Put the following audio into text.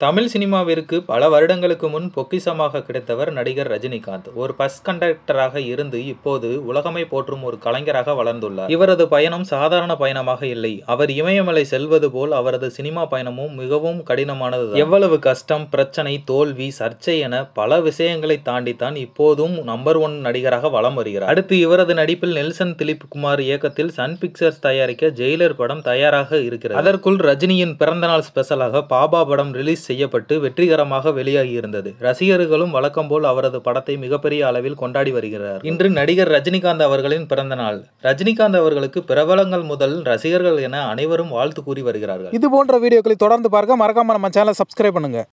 தமிழ் சினிமாவிற்கு பல வருடங்களுக்கு முன் பொக்கிஷமாக கிடைத்தவர் நடிகர் ரஜினிகாந்த் ஒரு பஸ் கண்டக்டராக இருந்து இப்போது உலகமை போற்றும் ஒரு கலைஞராக வளர்ந்துள்ளார் இவரது பயணம் சாதாரண பயணமாக இல்லை அவர் இமயமலை செல்வது போல் அவரது சினிமா பயணமும் மிகவும் கடினமானது எவ்வளவு கஷ்டம் பிரச்சனை தோல்வி சர்ச்சை என பல விஷயங்களை தாண்டித்தான் இப்போதும் நம்பர் ஒன் நடிகராக வலம் வருகிறார் அடுத்து இவரது நடிப்பில் நெல்சன் திலீப் குமார் இயக்கத்தில் சன் பிக்சர்ஸ் தயாரிக்க ஜெயிலர் படம் தயாராக இருக்கிறது அதற்குள் ரஜினியின் பிறந்தநாள் ஸ்பெஷலாக பாபா படம் ரிலீஸ் செய்யப்பட்டு வெற்றிகரமாக வெளியாகி இருந்தது ரசிகர்களும் வழக்கம் போல் அவரது படத்தை மிகப்பெரிய அளவில் கொண்டாடி வருகிறார் இன்று நடிகர் ரஜினிகாந்த் அவர்களின் பிறந்த நாள் ரஜினிகாந்த் அவர்களுக்கு பிரபலங்கள் முதல் ரசிகர்கள் என அனைவரும் வாழ்த்து கூறி வருகிறார்கள் இது போன்ற வீடியோக்களை தொடர்ந்து பார்க்க மறக்காம நம்ம சேனலை சப்ஸ்கிரைப் பண்ணுங்க